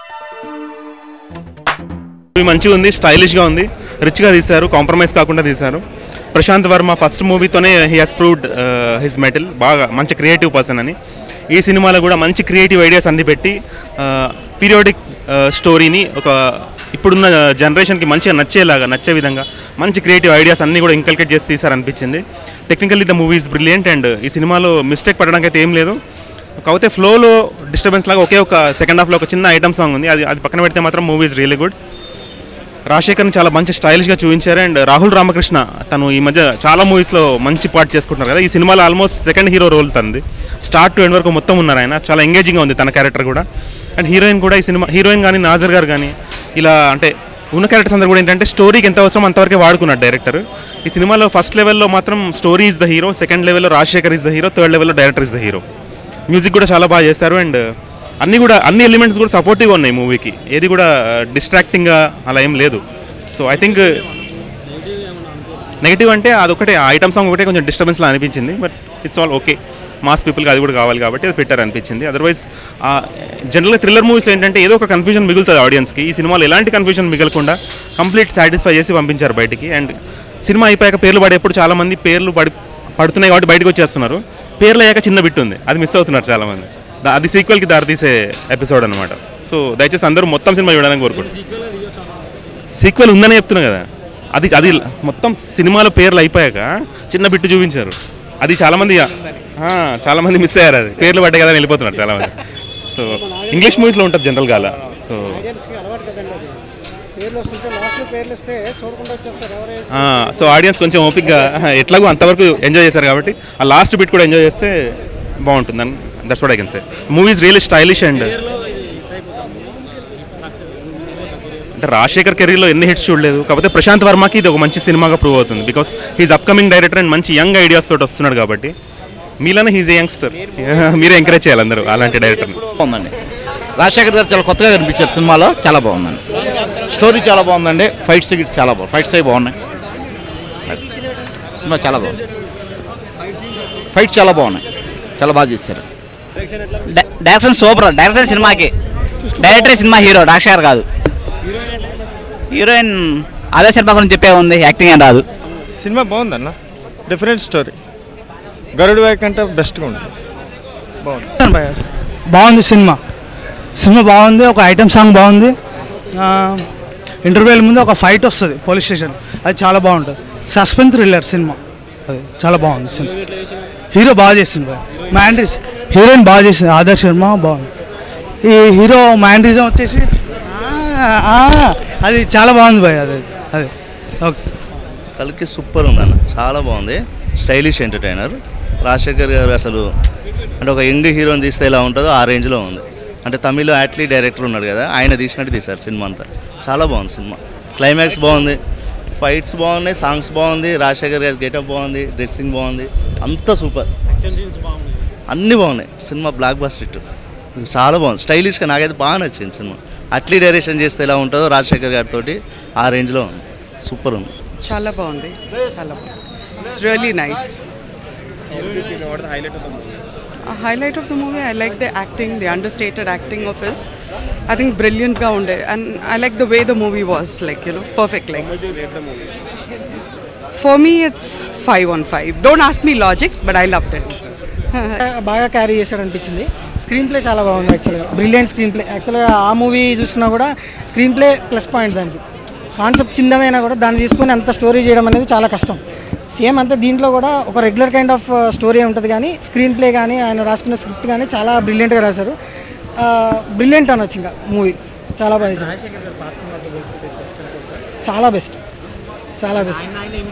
Movie మంచిగా ఉంది స్టైలిష్గా ఉంది రిచ్గా తీశారు కాంప్రమైజ్ కాకుండా తీశారు ప్రశాంత్ వర్మ ఫస్ట్ మూవీతోనే he has proved his mettle బాగా మంచి క్రియేటివ్ పర్సన్ అని ఈ సినిమాలో కూడా మంచి క్రియేటివ్ ఐడియాస్ అన్ని పెట్టి పీరియాడిక్ స్టోరీని ఒక ఇప్పుడున్న జనరేషన్కి మంచిగా నచ్చేలాగా నచ్చే విధంగా మంచి క్రియేటివ్ ఐడియాస్ అన్ని కూడా ఇంకల్కేట్ చేసి తీశారనిపించింది technically the movie is brilliant and ఈ సినిమాలో మిస్టేక్ పడడానికి అయితే ఏం లేదు కాకపోతే ఫ్లోలో డిస్టర్బెన్స్ లాగా ఒకే ఒక సెకండ్ హాఫ్లో ఒక చిన్న ఐటమ్ సాంగ్ ఉంది అది అది పక్కన పెడితే మాత్రం మూవీ ఇస్ రియలీ గుడ్ రాజశేఖర్ని చాలా మంచి స్టైలిష్గా చూపించారు అండ్ రాహుల్ రామకృష్ణ తను ఈ మధ్య చాలా మూవీస్లో మంచి పార్ట్ చేసుకుంటున్నారు కదా ఈ సినిమాలో ఆల్మోస్ట్ సెకండ్ హీరో రోల్ తనది స్టార్ట్ టు ఎండ్ వరకు మొత్తం ఉన్నారు ఆయన చాలా ఎంగేజింగ్గా ఉంది తన క్యారెక్టర్ కూడా అండ్ హీరోయిన్ కూడా ఈ సినిమా హీరోయిన్ కానీ నాజర్ గారు కానీ ఇలా అంటే ఉన్న క్యారెక్టర్స్ అందరూ కూడా ఏంటంటే స్టోరీకి ఎంత అవసరం అంతవరకే వాడుకున్నాడు డైరెక్టర్ ఈ సినిమాలో ఫస్ట్ లెవెల్లో మాత్రం story is the hero second లెవెల్లో Rajasekhar is the hero third లెవెల్లో director is the hero music కూడా చాలా బాగా చేశారు అండ్ అన్ని కూడా అన్ని ఎలిమెంట్స్ కూడా సపోర్టివ్గా ఉన్నాయి మూవీకి ఏది కూడా డిస్ట్రాక్టింగ్గా అలా ఏం లేదు సో ఐ థింక్ నెగిటివ్ అంటే అదొకటే ఐటమ్ సాంగ్ ఒకటే కొంచెం డిస్టర్బెన్స్లా అనిపించింది but it's all okay mass పీపుల్కి అది కూడా కావాలి కాబట్టి అది పెట్టారు అనిపించింది అదర్వైజ్ జనరల్గా థ్రిల్లర్ మూవీస్లో ఏంటంటే ఏదో ఒక కన్ఫ్యూజన్ మిగులుతుంది ఆడియన్స్కి ఈ సినిమాలో ఎలాంటి కన్ఫ్యూజన్ మిగలకుండా కంప్లీట్ సాటిస్ఫై చేసి పంపించారు బయటికి అండ్ సినిమా అయిపోయాక పేర్లు పడేప్పుడు చాలామంది పేర్లు పడి పడుతున్నాయి కాబట్టి బయటకు వచ్చేస్తున్నారు పేర్లు అయ్యాక చిన్న బిట్ ఉంది అది మిస్ అవుతున్నారు చాలామంది దా- అది సీక్వెల్కి దారితీసే ఎపిసోడ్ అనమాట సో దయచేసి అందరూ మొత్తం సినిమా చూడాలని కోరుకుంటున్నారు సీక్వెల్ ఉందని చెప్తున్నా కదా అది అది మొత్తం సినిమాలో పేర్లు అయిపోయాక చిన్న బిట్టు చూపించారు అది చాలామంది ఆ, చాలామంది మిస్ అయ్యారు అది పేర్లు పడ్డాయి కదా అని వెళ్ళిపోతున్నారు చాలామంది సో ఇంగ్లీష్ మూవీస్లో ఉంటుంది జనరల్గా అలా సో ఆడియన్స్కి అలవాటు కదండి అది పేర్లు వస్తుంటే లాస్ట్లో పేర్లు ఇస్తే చూడకుండా వచ్చేస్తారు ఎవరైతే ఆ, సో ఆడియన్స్ కొంచెం ఓపిక్గా ఎట్లాగో అంతవరకు ఎంజాయ్ చేశారు కాబట్టి ఆ లాస్ట్ బిట్ కూడా ఎంజాయ్ చేస్తే బాగుంటుందని that's what I can say movies really stylish and అంటే రాజశేఖర్ కెరీర్లో ఎన్ని హిట్స్ చూడలేదు కాకపోతే ప్రశాంత్ వర్మకి ఇది ఒక మంచి సినిమాగా ప్రూవ్ అవుతుంది because he's upcoming director and మంచి యంగ్ ఐడియాస్ తోటి వస్తున్నాడు కాబట్టి మీలోనే హీజ్ ఏ యంగ్స్టర్ మీరే ఎంకరేజ్ చేయాలి అందరూ అలాంటి డైరెక్టర్ని బాగుందండి రాజశేఖర్ గారు చాలా కొత్తగా కనిపించారు సినిమాలో చాలా బాగుందండి స్టోరీ చాలా బాగుందండి ఫైట్స్ గిట్స్ చాలా బాగుంది ఫైట్స్ అవి బాగున్నాయి అది. సినిమా చాలా బాగుంది ఫైట్స్ చాలా బాగున్నాయి చాలా బాగా చేశారు డై- డైరెక్షన్ సూపర్ డైరెక్టర్ సినిమాకి డైరెక్టర్ సినిమా హీరో రాక్షర్ కాదు హీరోయిన్ అదే సినిమా గురించి చెప్పే ఉంది యాక్టింగ్ ఏం రాదు సినిమా బాగుందన్న డిఫరెంట్ స్టోరీ గరుడు వైక్ అంటే బెస్ట్గా ఉంటుంది బాగుంది బాగుంది సినిమా సినిమా బాగుంది ఒక ఐటమ్ సాంగ్ బాగుంది ఇంటర్వ్యూల ముందు ఒక ఫైట్ వస్తుంది పోలీస్ స్టేషన్ అది చాలా బాగుంటుంది సస్పెన్స్ థ్రిల్లర్ సినిమా అది చాలా బాగుంది సినిమా హీరో బాగా చేసింది మ్యాండ్రీస్ హీరోయిన్ బాగా చేసింది ఆదర్శ్ శర్మ బాగుంది ఈ హీరో మ్యాండ్రిజం వచ్చేసి ఆ, ఆ, అది చాలా బాగుంది భయ్ అది అది ఓకే కల్కి సూపర్ ఉందన్న చాలా బాగుంది స్టైలిష్ ఎంటర్టైనర్ రాజశేఖర్ గారు అసలు అంటే ఒక యంగ్ హీరోని తీస్తే ఎలా ఉంటుందో ఆ రేంజ్లో ఉంది అంటే తమిళ్లో యాట్లీ డైరెక్టర్ ఉన్నాడు కదా ఆయన తీసినట్టు తీశారు సినిమా అంతా చాలా బాగుంది సినిమా క్లైమాక్స్ బాగుంది ఫైట్స్ బాగున్నాయి సాంగ్స్ బాగుంది రాజశేఖర్ గారి గెటప్ బాగుంది డ్రెస్సింగ్ బాగుంది అంతా సూపర్ అన్నీ బాగున్నాయి సినిమా బ్లాక్ బస్టర్ హిట్ చాలా బాగుంది స్టైలిష్గా నాకైతే బాగా నచ్చింది సినిమా అట్లీ డైరెక్షన్ చేస్తే ఎలా ఉంటుందో రాజశేఖర్ గారితో ఆ రేంజ్లో ఉంది సూపర్ ఉంది చాలా బాగుంది చాలా బాగుంది it's really nice highlight of the movie I like the acting the understated acting of his I think బ్రిలియంట్గా ఉండే and I like the way the movie was like you know perfect like for me it's five on five don't ask me లాజిక్స్ but I love it బాగా carry చేశాడు అనిపించింది screen play చాలా బాగుంది యాక్చువల్గా brilliant screen play యాక్చువల్గా ఆ movie చూసుకున్నా కూడా స్క్రీన్ ప్లే ప్లస్ పాయింట్ దానికి కాన్సెప్ట్ చిన్నదైనా కూడా దాన్ని తీసుకొని అంత స్టోరీ చేయడం అనేది చాలా కష్టం సేమ్ అంతే దీంట్లో కూడా ఒక రెగ్యులర్ కైండ్ ఆఫ్ స్టోరీ ఉంటుంది కానీ స్క్రీన్ ప్లే కానీ ఆయన రాసుకున్న స్క్రిప్ట్ కానీ చాలా బ్రిలియంట్గా రాశారు బ్రిలియంట్ అనొచ్చు ఇంకా మూవీ చాలా బాగా చేశారు చాలా బెస్ట్ చాలా బెస్ట్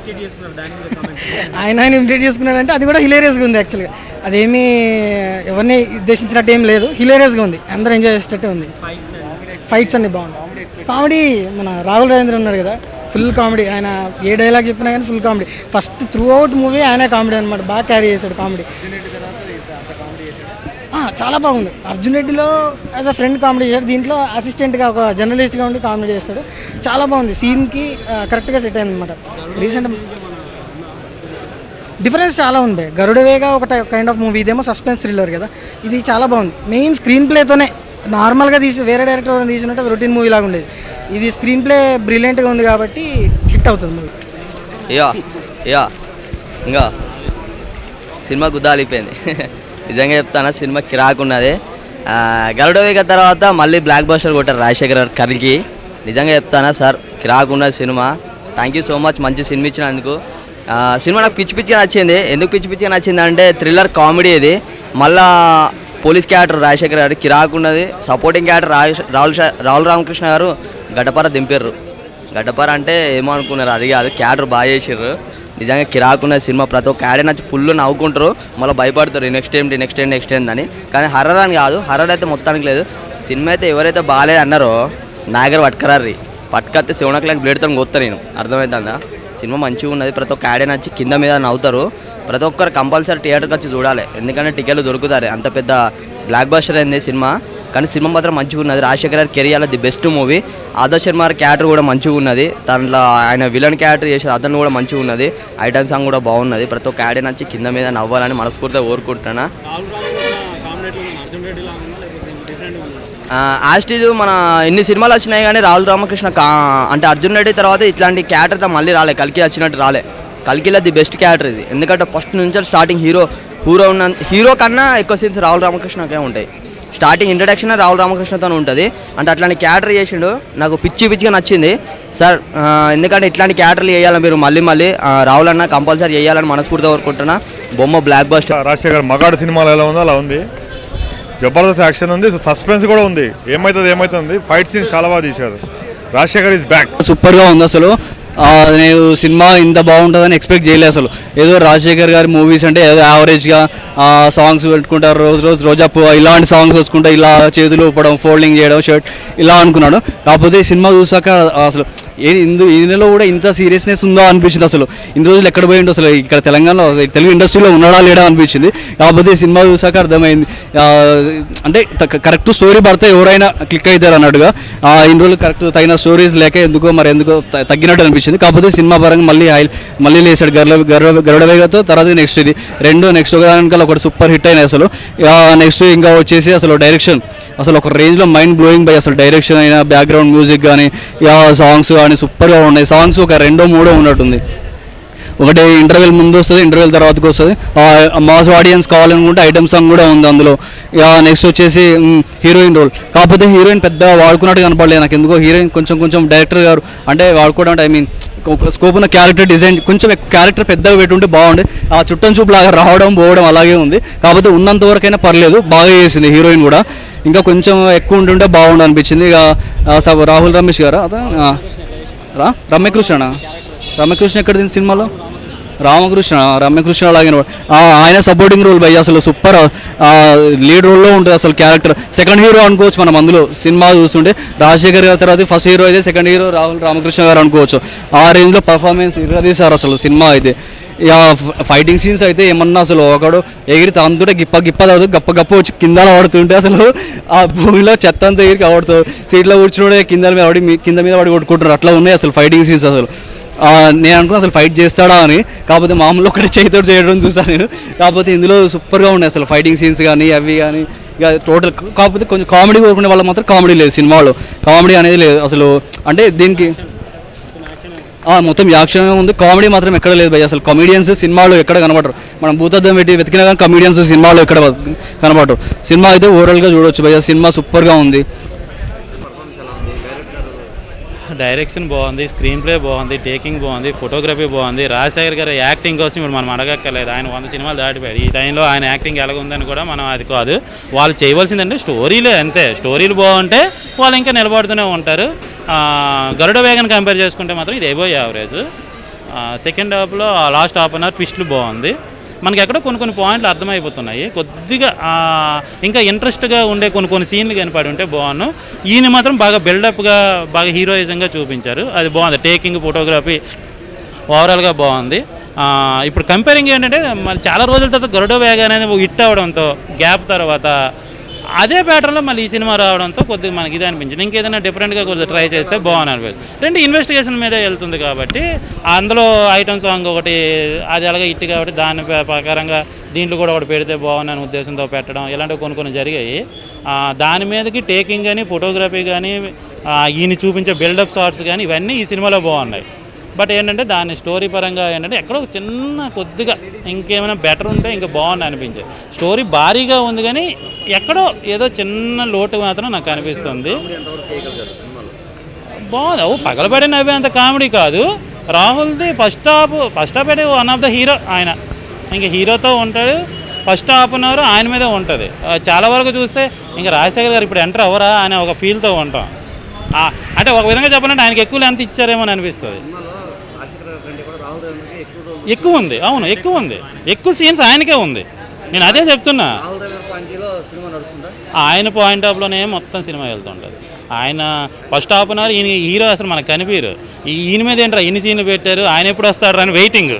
ఆయన ఆయన ఇమిటేట్ చేసుకున్నాడంటే అది కూడా హిలేరియస్గా ఉంది యాక్చువల్గా అదేమీ ఎవరిని ఉద్దేశించినట్టు ఏం లేదు హిలేరియస్గా ఉంది అందరూ ఎంజాయ్ చేసేటట్టే ఉంది ఫైట్స్ అన్ని బాగుంది కామెడీ మన రాహుల్ రాజేంద్ర ఉన్నాడు కదా ఫుల్ కామెడీ ఆయన ఏ డైలాగ్ చెప్పినా కానీ full comedy first throughout movie ఆయనే కామెడీ అనమాట బాగా క్యారీ చేశాడు కామెడీ చాలా బాగుంది అర్జున్ రెడ్డిలో యాజ్ అ ఫ్రెండ్ కామెడీ చేశాడు దీంట్లో అసిస్టెంట్గా ఒక జర్నలిస్ట్గా ఉండి కామెడీ చేస్తాడు చాలా బాగుంది సీన్కి కరెక్ట్గా సెట్ అయింది అనమాట రీసెంట్ డిఫరెన్స్ చాలా ఉంది గరుడవేగా ఒక కైండ్ ఆఫ్ మూవీ ఇదేమో సస్పెన్స్ థ్రిల్లర్ కదా ఇది చాలా బాగుంది మెయిన్ స్క్రీన్ ప్లేతోనే నార్మల్గా తీసి వేరే డైరెక్టర్ ఎవరైనా తీసినట్టు అది రొటీన్ మూవీ లాగా ఉండేది ఇది స్క్రీన్ ప్లే బ్రిలియంట్గా ఉంది కాబట్టి హిట్ అవుతుంది మూవీ ఇయా ఇయా ఇంకా సినిమా గుద్దాలిపోయింది నిజంగా చెప్తాను సినిమా కిరాక్ ఉన్నది ఆ, గరుడ వేగ తర్వాత మళ్ళీ బ్లాక్ బస్టర్ కొట్టారు రాజశేఖర్ గారు కర్రీకి నిజంగా చెప్తానా సార్ కిరాక్ ఉన్నది సినిమా థ్యాంక్ యూ సో మచ్ మంచి సినిమా ఇచ్చినందుకు ఆ, సినిమా నాకు పిచ్చి పిచ్చిగా నచ్చింది ఎందుకు పిచ్చి పిచ్చిగా నచ్చింది అంటే థ్రిల్లర్ కామెడీ ఇది మళ్ళా పోలీస్ క్యారెక్టర్ రాజశేఖర్ గారు కిరాక్ ఉన్నది సపోర్టింగ్ క్యారెక్టర్ రాజ- రాహుల్ షా- రాహుల్ రామకృష్ణ గారు గడ్డపార దింపారు గడ్డపార అంటే ఏమో అనుకున్నారు అది కాదు క్యారెక్టర్ బాగా చేసిర్రు నిజంగా కిరాకున్న సినిమా ప్రతి ఒక్క యాడే నచ్చి ఫుల్ నవ్వుకుంటారు మళ్ళీ భయపడతారు నెక్స్ట్ ఏంటి నెక్స్ట్ ఏంటి నెక్స్ట్ ఏంటి అని కానీ హర్రర్ అని కాదు హర్రర్ అయితే మొత్తానికి లేదు సినిమా అయితే ఎవరైతే బాగాలేదు అన్నారో నాగర్ పట్టుకరారి పట్టుకొస్తే సెవెన్ ఓ క్లాక్ బ్లేడ్తో కొత్తా నేను అర్థమవుతుందా సినిమా మంచిగా ఉన్నది ప్రతి ఒక్క యాడే నచ్చి కింద మీద నవ్వుతారు ప్రతి ఒక్కరు కంపల్సరీ థియేటర్కి వచ్చి చూడాలి ఎందుకంటే టికెట్లు దొరుకుతారు అంత పెద్ద బ్లాక్ బస్టర్ అయింది సినిమా కానీ సినిమా మాత్రం మంచిగా ఉన్నది రాజశేఖర్ గారి career the best movie Adarsh Sharma గారి క్యారెక్టర్ కూడా మంచిగా ఉన్నది దాంట్లో ఆయన విలన్ క్యారెక్టర్ చేసిన అతను కూడా మంచిగా ఉన్నది ఐటమ్ సాంగ్ కూడా బాగున్నది ప్రతి ఒక్క యాడ్ నచ్చి కింద మీద నవ్వాలని మనస్ఫూర్తిగా కోరుకుంటున్నా ఆస్టీజ్ మన ఎన్ని సినిమాలు వచ్చినాయి కానీ రాహుల్ రామకృష్ణ కా అంటే అర్జున్ రెడ్డి తర్వాత ఇట్లాంటి క్యారెక్టర్ మళ్ళీ రాలే కల్కి వచ్చినట్టు రాలే కల్కిలో ది బెస్ట్ క్యారెక్టర్ ఇది ఎందుకంటే ఫస్ట్ నుంచి స్టార్టింగ్ హీరో హీరో ఉన్న హీరో కన్నా ఎక్కువ సీన్స్ రాహుల్ రామకృష్ణకే ఉంటాయి స్టార్టింగ్ ఇంట్రడక్షన్ రాహుల్ రామకృష్ణతో ఉంటుంది అంటే అట్లాంటి క్యారెక్టర్ చేసిండు నాకు పిచ్చి పిచ్చిగా నచ్చింది సార్ ఆ, ఎందుకంటే ఇట్లాంటి క్యారెక్టర్లు చేయాలి మీరు మళ్ళీ మళ్ళీ ఆ, రాహుల్ అన్న కంపల్సరీ చేయాలని మనస్ఫూర్తిగా కోరుకుంటున్నా బొమ్మ బ్లాక్ బస్టర్ రాజశేఖర్ మగాడు సినిమాలో ఎలా ఉందో అలా ఉంది జబర్దస్త్ యాక్షన్ ఉంది సస్పెన్స్ కూడా ఉంది ఏమవుతుంది ఏమవుతుంది ఫైట్ సీన్ చాలా బాగా తీశారు రాజశేఖర్ ఇస్ బ్యాక్ సూపర్గా ఉంది అసలు ఆ, నేను సినిమా ఇంత బాగుంటుందని ఎక్స్పెక్ట్ చేయలేదు అసలు ఏదో రాజశేఖర్ గారి మూవీస్ అంటే ఏదో యావరేజ్గా సాంగ్స్ పెట్టుకుంటారు రోజు రోజు రోజాపు ఇలాంటి సాంగ్స్ వచ్చుకుంటా ఇలా చేతులు ఊపడం ఫోల్డింగ్ చేయడం షర్ట్ ఇలా అనుకున్నాడు కాకపోతే ఈ సినిమా చూసాక అసలు ఏ ఇందు ఇందులో కూడా ఇంత సీరియస్నెస్ ఉందో అనిపించింది అసలు ఇన్ని రోజులు ఎక్కడ పోయిండు అసలు ఇక్కడ తెలంగాణలో అసలు తెలుగు ఇండస్ట్రీలో ఉన్నాడా లేడా అనిపించింది కాకపోతే ఈ సినిమా చూసాక అర్థమైంది ఆ, అంటే కరెక్ట్ స్టోరీ పడితే ఎవరైనా క్లిక్ అవుతారు అన్నట్టుగా ఆ, ఇన్ని రోజులు కరెక్ట్ తగిన స్టోరీస్ లేక ఎందుకో మరి ఎందుకో త- తగ్గినట్టు అనిపించింది కాకపోతే సినిమా పరంగా మళ్ళీ హై మళ్ళీ లేసాడు గరుడ గరుడ గరుడవేగతో తర్వాత నెక్స్ట్ ఇది రెండు నెక్స్ట్ ఒక దానికల్లా ఒకటి సూపర్ హిట్ అయినాయి అసలు నెక్స్ట్ ఇంకా వచ్చేసి అసలు డైరెక్షన్ అసలు ఒక రేంజ్లో మైండ్ బ్లోయింగ్ బై అసలు డైరెక్షన్ అయినా బ్యాక్గ్రౌండ్ మ్యూజిక్ కానీ సాంగ్స్ కానీ సూపర్గా ఉన్నాయి సాంగ్స్ ఒక రెండో మూడో ఉన్నట్టుంది ఒకటి ఇంటర్వెల్ ముందు వస్తుంది ఇంటర్వెల్ తర్వాతకి వస్తుంది మాస్ ఆడియన్స్ కావాలనుకుంటే ఐటమ్ సాంగ్ కూడా ఉంది అందులో నెక్స్ట్ వచ్చేసి హీరోయిన్ రోల్ కాకపోతే హీరోయిన్ పెద్ద వాడుకున్నట్టు కనపడలేదు నాకు ఎందుకో హీరోయిన్ కొంచెం కొంచెం డైరెక్టర్ గారు అంటే వాడుకోవడం అంటే ఐ మీన్ స్కోప్ ఉన్న క్యారెక్టర్ డిజైన్ కొంచెం క్యారెక్టర్ పెద్దగా పెట్టుంటే బాగుండే ఆ చుట్టం చూపు లాగా రావడం పోవడం అలాగే ఉంది కాకపోతే ఉన్నంత వరకైనా పర్లేదు బాగా చేసింది హీరోయిన్ కూడా ఇంకా కొంచెం ఎక్కువ ఉంటుంటే బాగుండు అనిపించింది ఇక ఆ, స- రాహుల్ రమేష్ గారా అదా ఆ, రా రమ్యకృష్ణనా రమ్యకృష్ణ ఎక్కడ దీని సినిమాలో రామకృష్ణ రమ్యకృష్ణ అలాగే ఉన్నాడు. ఆ, ఆయన సపోర్టింగ్ రోల్ భయ్ అసలు సూపర్ లీడ్ రోల్లో ఉంటుంది అసలు క్యారెక్టర్ సెకండ్ హీరో అనుకోవచ్చు మనం అందులో సినిమా చూస్తుంటే రాజశేఖర్ గారి తర్వాత ఫస్ట్ హీరో అయితే సెకండ్ హీరో రాహుల్ రామకృష్ణ గారు అనుకోవచ్చు ఆ రేంజ్లో పర్ఫార్మెన్స్ ఇరదీశారు అసలు సినిమా అయితే ఇక ఫైటింగ్ సీన్స్ అయితే ఏమన్నా అసలు ఒకడు ఎగిరి తంతుంటే గిప్ప గిప్ప తాదు గప్ప గప్ప వచ్చి కింద పడుతుంటే అసలు ఆ భూమిలో చెత్త అంతా ఎగిరి కవడుతావు సీట్లో కూర్చుని కింద మీద పడి మీ- కింద మీద పడి కొట్టుకుంటారు అట్లా ఉన్నాయి అసలు ఫైటింగ్ సీన్స్ అసలు ఆ, నేను అనుకున్నా అసలు ఫైట్ చేస్తాడా అని కాకపోతే మామూలు ఒకటి చేతితో చేయడం చూసాను నేను కాకపోతే ఇందులో సూపర్గా ఉన్నాయి అసలు ఫైటింగ్ సీన్స్ కానీ అవి కానీ ఇక టోటల్ కాకపోతే కొంచెం కామెడీ కోరుకునే వాళ్ళకి మాత్రం కామెడీ లేదు సినిమాలో కామెడీ అనేది లేదు అసలు అంటే దీనికి ఆ, మొత్తం యాక్షన్ ఉంది కామెడీ మాత్రం ఎక్కడ లేదు భయ్య అసలు కామెడియన్స్ సినిమాలో ఎక్కడ కనబడరు మనం భూతద్దం పెట్టి వెతికినా కానీ కామెడియన్స్ సినిమాలో ఎక్కడ కనబడరు సినిమా అయితే ఓవరాల్గా చూడొచ్చు భయ్య సినిమా సూపర్గా ఉంది డైరెక్షన్ బాగుంది స్క్రీన్ ప్లే బాగుంది టేకింగ్ బాగుంది ఫోటోగ్రఫీ బాగుంది రాజశేఖర్ గారి యాక్టింగ్ కోసం ఇప్పుడు మనం అడగక్కర్లేదు ఆయన వంద సినిమాలు దాటిపోయాడు ఈ టైంలో ఆయన యాక్టింగ్ ఎలాగ ఉందని కూడా మనం అది కాదు వాళ్ళు చేయవలసిందంటే స్టోరీలే అంతే స్టోరీలు బాగుంటే వాళ్ళు ఇంకా నిలబడుతూనే ఉంటారు ఆ, గరుడ వేగన్ కంపేర్ చేసుకుంటే మాత్రం ఇది ఎబో యావరేజ్ సెకండ్ హాఫ్లో లాస్ట్ హాఫ్ అన్ అవర్ ట్విస్ట్లు బాగుంది మనకి ఎక్కడో కొన్ని కొన్ని పాయింట్లు అర్థమైపోతున్నాయి కొద్దిగా ఆ, ఇంకా ఇంట్రెస్ట్గా ఉండే కొన్ని కొన్ని సీన్లు కనపడి ఉంటే బాగున్నాను ఈయన మాత్రం బాగా బిల్డప్గా బాగా హీరోయిజంగా చూపించారు అది బాగుంది టేకింగ్ ఫోటోగ్రఫీ ఓవరాల్గా బాగుంది ఆ, ఇప్పుడు కంపేరింగ్ ఏంటంటే మరి చాలా రోజుల తర్వాత గరుడ వేగ అనేది హిట్ అవడంతో గ్యాప్ తర్వాత అదే ప్యాటర్న్లో మళ్ళీ ఈ సినిమా రావడంతో కొద్దిగా మనకి ఇది అనిపించింది ఇంకేదైనా డిఫరెంట్గా కొద్దిగా ట్రై చేస్తే బాగుంది అనిపించింది రెండు ఇన్వెస్టిగేషన్ మీదే వెళ్తుంది కాబట్టి అందులో ఐటమ్ సాంగ్ ఒకటి అది అలాగే ఇట్టి కాబట్టి దాని ప్ర- ప్రకారంగా దీంట్లో కూడా ఒకటి పెడితే బాగుంది అనే ఉద్దేశంతో పెట్టడం ఇలాంటివి కొన్ని కొన్ని జరిగాయి ఆ, దాని మీదకి టేకింగ్ కానీ ఫోటోగ్రఫీ కానీ ఈయన చూపించే బిల్డప్ షాట్స్ కానీ ఇవన్నీ ఈ సినిమాలో బాగున్నాయి బట్ ఏంటంటే దాని స్టోరీ పరంగా ఏంటంటే ఎక్కడో ఒక చిన్న కొద్దిగా ఇంకేమైనా బెటర్ ఉంటే ఇంకా బాగుంది అనిపించేది స్టోరీ భారీగా ఉంది కానీ ఎక్కడో ఏదో చిన్న లోటు మాత్రం నాకు అనిపిస్తుంది బాగుంది అవు పగలబడి నవ్వే అంత కామెడీ కాదు రాహుల్ది ఫస్ట్ హాఫ్ ఫస్ట్ హాఫ్ అయితే వన్ ఆఫ్ ద హీరో ఆయన ఇంకా హీరోతో ఉంటాడు ఫస్ట్ హాఫ్ అన్ అవర్ ఆయన మీదే ఉంటుంది ఆ, చాలా వరకు చూస్తే ఇంకా రాజశేఖర్ గారు ఇప్పుడు ఎంటర్ అవ్వరా అనే ఒక ఫీల్తో ఉంటాం ఆ, అంటే ఒక విధంగా చెప్పాలంటే ఆయనకి ఎక్కువ లెంత్ ఇచ్చారేమో అని అనిపిస్తుంది ఎక్కువ ఉంది అవును ఎక్కువ ఉంది ఎక్కువ సీన్స్ ఆయనకే ఉంది నేను అదే చెప్తున్నా ఆయన పాయింట్ ఆఫ్లోనే మొత్తం సినిమా వెళ్తుంటుంది ఆయన ఫస్ట్ హాఫ్ అన్ అవర్ ఈయన హీరో అసలు మనకు కనిపించరు ఈ- ఈయన మీద ఏంట్రా ఇన్ని సీన్లు పెట్టారు ఆయన ఎప్పుడు వస్తాడు అని వెయిటింగ్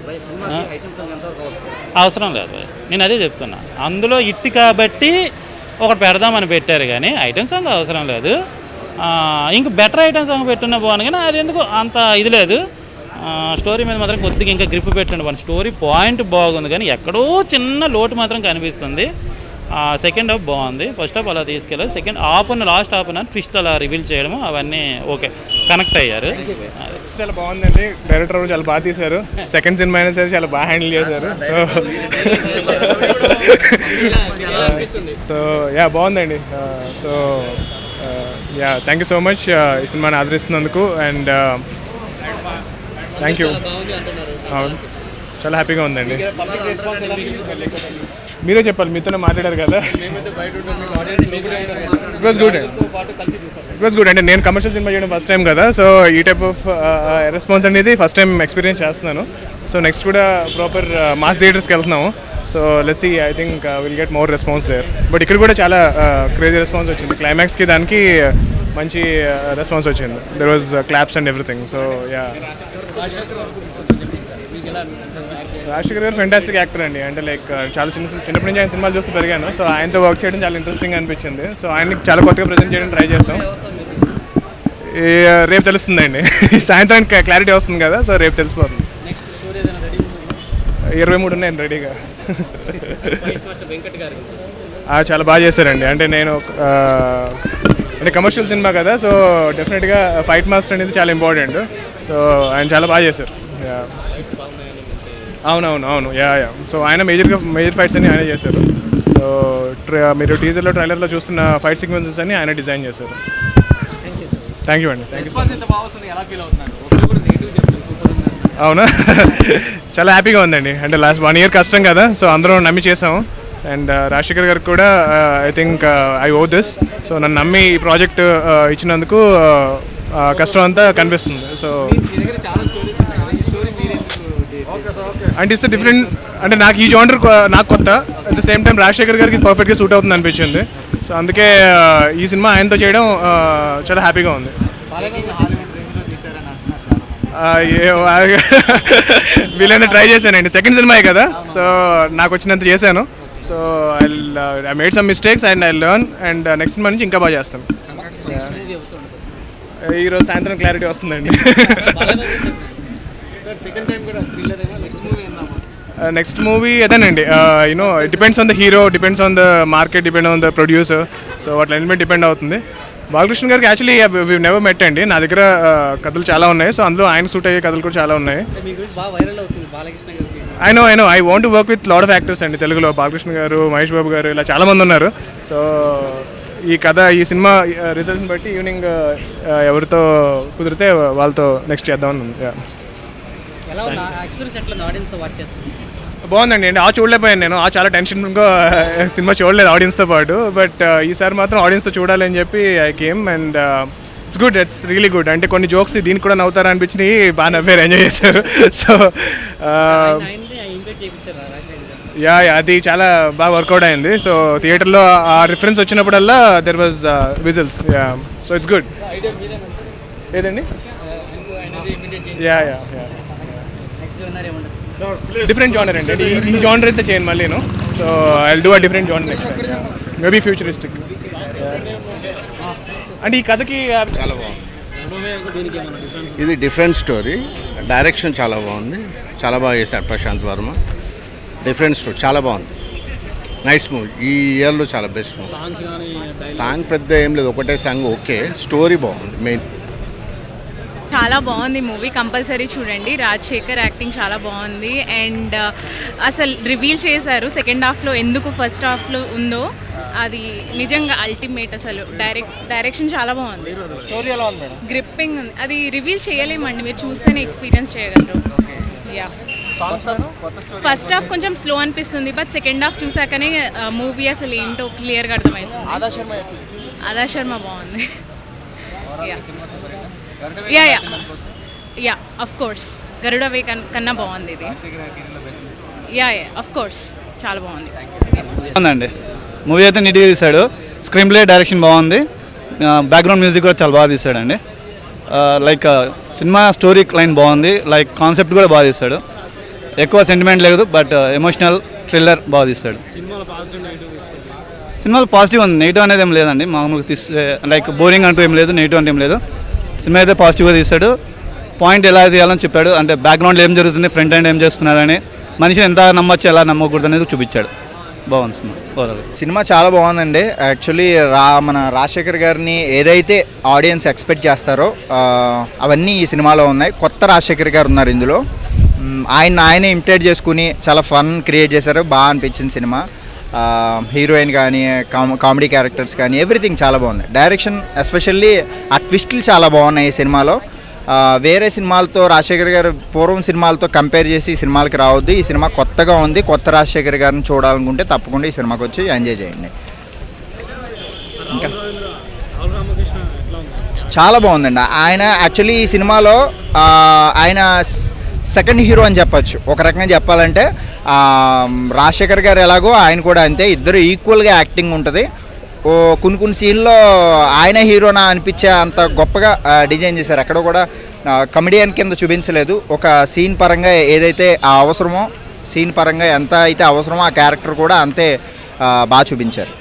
అవసరం లేదు నేను అదే చెప్తున్నా అందులో ఇట్టి కాబట్టి ఒకటి పెడదామని పెట్టారు కానీ ఐటమ్ సాంగ్ అవసరం లేదు ఆ, ఇంక బెటర్ ఐటమ్ సాంగ్ పెట్టున్న బాగుంది కానీ అది ఎందుకు అంత ఇది లేదు ఆ, స్టోరీ మీద మాత్రం కొద్దిగా ఇంకా గ్రిప్ పెట్టండి మన స్టోరీ పాయింట్ బాగుంది కానీ ఎక్కడో చిన్న లోటు మాత్రం కనిపిస్తుంది సెకండ్ హాఫ్ బాగుంది ఫస్ట్ హాఫ్ అలా తీసుకెళ్ళారు సెకండ్ హాఫ్ అన్న లాస్ట్ హాఫ్ అన్న ట్విస్ట్ అలా రివీల్ చేయడం అవన్నీ ఓకే కనెక్ట్ అయ్యారు చాలా బాగుందండి డైరెక్టర్ కూడా చాలా బాగా తీశారు సెకండ్ సినిమా అయినా సరే చాలా బాగా హ్యాండిల్ చేశారు సో సో యా బాగుందండి so yeah thank you so much ఈ సినిమాని ఆదరిస్తున్నందుకు అండ్ థ్యాంక్ యూ అవును చాలా హ్యాపీగా ఉందండి మీరే చెప్పాలి మీతోనే మాట్లాడారు కదా it was good it was good అంటే నేను కమర్షియల్ సినిమా చేయడం ఫస్ట్ టైం కదా సో ఈ టైప్ ఆఫ్ రెస్పాన్స్ అనేది ఫస్ట్ టైం ఎక్స్పీరియన్స్ చేస్తున్నాను సో నెక్స్ట్ కూడా ప్రాపర్ మాస్ థియేటర్స్కి వెళ్తున్నాము so let's I think will get more response there but ఇక్కడ కూడా చాలా క్రేజీ రెస్పాన్స్ వచ్చింది క్లైమాక్స్కి దానికి మంచి రెస్పాన్స్ వచ్చింది there was claps and everything so yeah Rajasekhar garu fantastic actor అండి అంటే లైక్ చాలా చిన్న చిన్నప్పటి నుంచి ఆయన సినిమాలు చూస్తూ పెరిగాను సో ఆయనతో వర్క్ చేయడం చాలా ఇంట్రెస్టింగ్ అనిపించింది సో ఆయనకి చాలా కొత్తగా ప్రజెంట్ చేయడం ట్రై చేస్తాం ఈ, రేపు తెలుస్తుందండి సాయంత్రం క్లారిటీ వస్తుంది కదా సో రేపు తెలిసిపోతుంది ఇరవై మూడు ఉన్నాయండి రెడీగా ఆ, చాలా బాగా చేశారండి అంటే నేను ఆ, అంటే కమర్షియల్ సినిమా కదా సో డెఫినెట్గా ఫైట్ మాస్టర్ అనేది చాలా ఇంపార్టెంట్ సో ఆయన చాలా బాగా చేశారు యా అవునవును అవును యా యా సో ఆయన మేజర్గా మేజర్ ఫైట్స్ అన్ని ఆయన చేశారు సో ట్ర- మీరు టీజర్లో ట్రైలర్లో చూస్తున్న ఫైట్ సీక్వెన్సెస్ అన్ని ఆయన డిజైన్ చేశారు థ్యాంక్ యూ అండి థ్యాంక్ యూ అవునా చాలా హ్యాపీగా ఉందండి అంటే లాస్ట్ వన్ ఇయర్ కష్టం కదా సో అందరం నమ్మి చేసాము అండ్ రాజశేఖర్ గారికి కూడా I think I owe this so నన్ను నమ్మి ఈ ప్రాజెక్ట్ ఇచ్చినందుకు uh, కష్టం అంతా కనిపిస్తుంది సో అంటే ఇస్తే డిఫరెంట్ అంటే నాకు ఈ జానర్ నాకు కొత్త at the same time Rajasekhar గారికి పర్ఫెక్ట్గా సూట్ అవుతుంది అనిపించింది సో అందుకే uh, ఈ సినిమా ఆయనతో చేయడం uh, చాలా హ్యాపీగా ఉంది ఆ, ఏ- ఆ, వీళ్ళని ట్రై చేశానండి సెకండ్ సినిమాయే కదా సో నాకు వచ్చినంత చేశాను so I I made some mistakes and I learn and next సినిమా నుంచి ఇంకా బాగా చేస్తాను ఈరోజు సాయంత్రం క్లారిటీ వస్తుందండి నెక్స్ట్ మూవీ అదేనండి you know depends on the hero depends on the market depend on the producer so వాటి ఎలిమెంట్ డిపెండ్ అవుతుంది బాలకృష్ణ గారికి యాక్చువల్లీ వీ నెవర్ మెట్ అండి నా దగ్గర uh, కథలు చాలా ఉన్నాయి సో అందులో ఆయన సూట్ అయ్యే కథలు కూడా చాలా ఉన్నాయి I know I know I want work with lot of actors అండి తెలుగులో బాలకృష్ణ గారు మహేష్ బాబు గారు ఇలా చాలా మంది ఉన్నారు సో ఈ కథ ఈ సినిమా రిజల్ట్ని బట్టి ఈవినింగ్ ఎవరితో కుదిరితే వాళ్ళతో నెక్స్ట్ చేద్దామని ఉంది Yeah. ఎలా ఉంది ఎక్స్పీరియన్స్ ఎట్లా ఉంది ఆడియన్స్తో వాచ్ చేస్తుంది బాగుందండి అండి ఆ చూడలేకపోయాను నేను ఆ చాలా టెన్షన్గా సినిమా చూడలేదు ఆడియన్స్తో పాటు బట్ ఈసారి మాత్రం ఆడియన్స్తో చూడాలని చెప్పి I came and it's good it's really good అంటే కొన్ని జోక్స్ దీనికి కూడా నవ్వుతారా అనిపించినాయి బాగా నవ్వారు ఎంజాయ్ చేశారు సో ఆయన్ని ఇన్వైట్ చేయించారు రాజశేఖర్ గారు యా యా అది చాలా బాగా వర్కౌట్ అయింది సో థియేటర్లో ఆ రిఫరెన్స్ వచ్చినప్పుడల్లా there was whistles yeah so it's good ఏదండి yeah yeah yeah next winner ఏమంటారు డిఫరెంట్ జానర్ అండి ఈ- ఈ జానర్ అయితే చేయను మళ్ళీ నేను so so I do a different genre next time maybe futuristic and ఈ కథకి చాలా బాగుంది ఇది డిఫరెంట్ స్టోరీ డైరెక్షన్ చాలా బాగుంది చాలా బాగా చేశారు ప్రశాంత్ వర్మ డిఫరెంట్ స్టోరీ చాలా బాగుంది నైస్ మూవీ ఈ ఇయర్లో చాలా బెస్ట్ మూవీ సాంగ్స్ కానీ సాంగ్ పెద్ద ఏం లేదు ఒకటే సాంగ్ ఓకే స్టోరీ బాగుంది మెయిన్ చాలా బాగుంది మూవీ కంపల్సరీ చూడండి రాజశేఖర్ యాక్టింగ్ చాలా బాగుంది అండ్ అసలు రివీల్ చేశారు సెకండ్ హాఫ్లో ఎందుకు ఫస్ట్ హాఫ్లో ఉందో అది నిజంగా అల్టిమేట్ అసలు డైరెక్ట్ డైరెక్షన్ చాలా బాగుంది స్టోరీ ఎలా ఉంది మేడం గ్రిప్పింగ్ ఉంది అది రివీల్ చేయలేమండి మీరు చూస్తేనే ఎక్స్పీరియన్స్ చేయగలరు yeah songs madam first half కొంచెం స్లో అనిపిస్తుంది బట్ సెకండ్ హాఫ్ చూసాకనే మూవీ అసలు ఏంటో క్లియర్గా అర్థమవుతుంది ఆదా శర్మ ఎట్లా? ఆదా శర్మ బాగుంది yeah yeah yeah yeah of course Garuda Vega కన్- కన్నా బాగుంది ఇది యా యా అఫ్ కోర్స్ చాలా బాగుంది బాగుందండి మూవీ అయితే నీట్గా తీశాడు స్క్రీన్ ప్లే డైరెక్షన్ బాగుంది బ్యాక్గ్రౌండ్ మ్యూజిక్ కూడా చాలా బాగా తీశాడండి లైక్ సినిమా స్టోరీ లైన్ బాగుంది లైక్ కాన్సెప్ట్ కూడా బాగా తీశాడు ఎక్కువ సెంటిమెంట్ లేదు బట్ ఎమోషనల్ థ్రిల్లర్ బాగా తీశాడు సినిమాలో పాజిటివ్ నెగిటివ్ సినిమాలో పాజిటివ్ ఉంది నెగిటివ్ అనేది ఏం లేదండి మామూలుగా తీస్తే లైక్ బోరింగ్ అంటూ ఏం లేదు నెగిటివ్ అంటే ఏం లేదు సినిమా అయితే పాజిటివ్గా తీశాడు పాయింట్ ఎలా తీయాలని చెప్పాడు అంటే బ్యాక్గ్రౌండ్లో ఏం జరుగుతుంది ఫ్రంట్ ఎండ్ ఏం చేస్తున్నారని మనిషిని ఎంత నమ్మొచ్చు ఎలా నమ్మకూడదు అనేది చూపించాడు బాగుంది సినిమా ఓవరాల్ సినిమా చాలా బాగుందండి యాక్చువల్లీ రా మన రాజశేఖర్ గారిని ఏదైతే ఆడియన్స్ ఎక్స్పెక్ట్ చేస్తారో ఆ, అవన్నీ ఈ సినిమాలో ఉన్నాయి కొత్త రాజశేఖర్ గారు ఉన్నారు ఇందులో మ్, ఆయన ఆయనే ఇమిటేట్ చేసుకుని చాలా ఫన్ క్రియేట్ చేశారు బాగా అనిపించింది సినిమా హీరోయిన్ కానీ కామ్ కామెడీ క్యారెక్టర్స్ కానీ ఎవ్రీథింగ్ చాలా బాగుంది డైరెక్షన్ ఎస్పెషల్లీ ఆ ట్విస్టులు చాలా బాగున్నాయి ఈ సినిమాలో ఆ, వేరే సినిమాలతో రాజశేఖర్ గారు పూర్వం సినిమాలతో కంపేర్ చేసి ఈ సినిమాలకి రావద్దు ఈ సినిమా కొత్తగా ఉంది కొత్త రాజశేఖర్ గారిని చూడాలనుకుంటే తప్పకుండా ఈ సినిమాకి వచ్చి ఎంజాయ్ చేయండి ఇంకా రాహుల్ రామకృష్ణ ఎట్లా ఉంది చాలా బాగుందండి ఆయన యాక్చువల్లీ ఈ సినిమాలో ఆ, ఆయన సెకండ్ హీరో అని చెప్పొచ్చు ఒక రకంగా చెప్పాలంటే ఆ, రాజశేఖర్ గారు ఎలాగో ఆయన కూడా అంతే ఇద్దరు ఈక్వల్గా యాక్టింగ్ ఉంటుంది ఓ కొన్ని కొన్ని సీన్లో ఆయన హీరోనా అనిపించే అంత గొప్పగా ఆ, డిజైన్ చేశారు ఎక్కడ కూడా కమెడియన్ కింద చూపించలేదు ఒక సీన్ పరంగా ఏదైతే ఆ అవసరమో సీన్ పరంగా ఎంత అయితే అవసరమో ఆ క్యారెక్టర్ కూడా అంతే ఆ, బాగా చూపించారు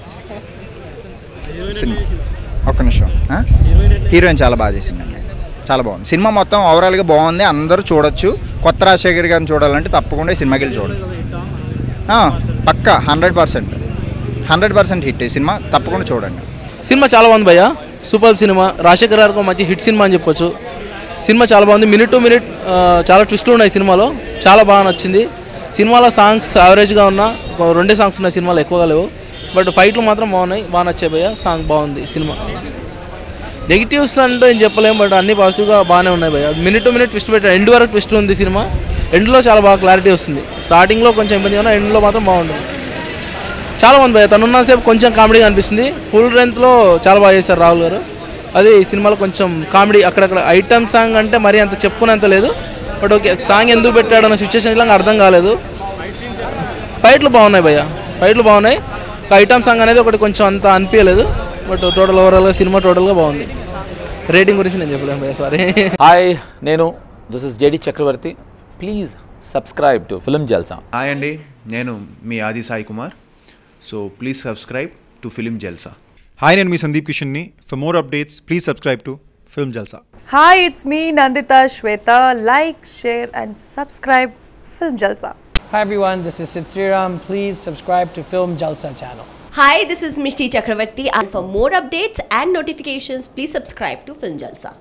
సినిమా ఒక్క నిమిషం ఆ? హీరోయిన్ చాలా బాగా చేసిందండి చాలా బాగుంది సినిమా మొత్తం ఓవరాల్గా బాగుంది అందరూ చూడొచ్చు కొత్త రాజశేఖర్ గారిని చూడాలంటే తప్పకుండా ఈ సినిమాకి వెళ్ళి చూడండి ఆ, పక్కా hundred percent hundred percent hit ఈ సినిమా తప్పకుండా చూడండి సినిమా చాలా బాగుంది భయ్య సూపర్ సినిమా రాజశేఖర్ గారికి ఒక మంచి హిట్ సినిమా అని చెప్పొచ్చు సినిమా చాలా బాగుంది మినిట్ టు మినిట్ ఆ, చాలా ట్విస్ట్లు ఉన్నాయి సినిమాలో చాలా బాగా నచ్చింది సినిమాలో సాంగ్స్ యావరేజ్గా ఉన్నా ఒక రెండే సాంగ్స్ ఉన్నాయి సినిమాలో ఎక్కువగా లేవు బట్ ఫైట్లు మాత్రం బాగున్నాయి బాగా నచ్చాయి భయ్య సాంగ్ బాగుంది సినిమా నెగిటివ్స్ అంటే ఏం చెప్పలేము బట్ అన్ని పాజిటివ్గా బాగానే ఉన్నాయి భయ్య మినిట్ టు మినిట్ ట్విస్ట్ పెట్టారు ఎండ్ వరకు ట్విస్ట్ ఉంది సినిమా ఎండ్లో చాలా బాగా క్లారిటీ వస్తుంది స్టార్టింగ్లో కొంచెం ఇబ్బంది ఉన్నా ఎండ్లో మాత్రం బాగుంటుంది చాలా మంది భయ్య తనున్నసేపు కొంచెం కామెడీగా అనిపిస్తుంది ఫుల్ లెంత్లో చాలా బాగా చేశారు రాహుల్ గారు అది ఈ సినిమాలో కొంచెం కామెడీ అక్కడక్కడ ఐటమ్ సాంగ్ అంటే మరీ అంత చెప్పుకునేంత లేదు బట్ ఓకే సాంగ్ ఎందుకు పెట్టాడు అన్న సిచ్యువేషన్ ఇలా అర్థం కాలేదు ఫైట్లు బాగున్నాయి భయ్య ఫైట్లు బాగున్నాయి ఒక ఐటమ్ సాంగ్ అనేది ఒకటి కొంచెం అంత అనిపించలేదు బట్ టోటల్ ఓవరాల్గా సినిమా టోటల్గా బాగుంది రేటింగ్ గురించి నేను చెప్పలేను భయ్య సారీ హాయ్ నేను this is JD Chakravarthy please subscribe to film Jalsa hi అండి నేను మీ Aadi Sai Kumar so please subscribe to film Jalsa hi నేను మీ సందీప్ కిషన్ని for more updates please subscribe to film Jalsa Hi, it's me Nandita Shweta. Like, share, and subscribe Film Jalsa. Hi everyone, this is Sid Sriram. Please subscribe to Film Jalsa channel. Hi, this is Mishti Chakravarti and for more updates and notifications, please subscribe to Film Jalsa.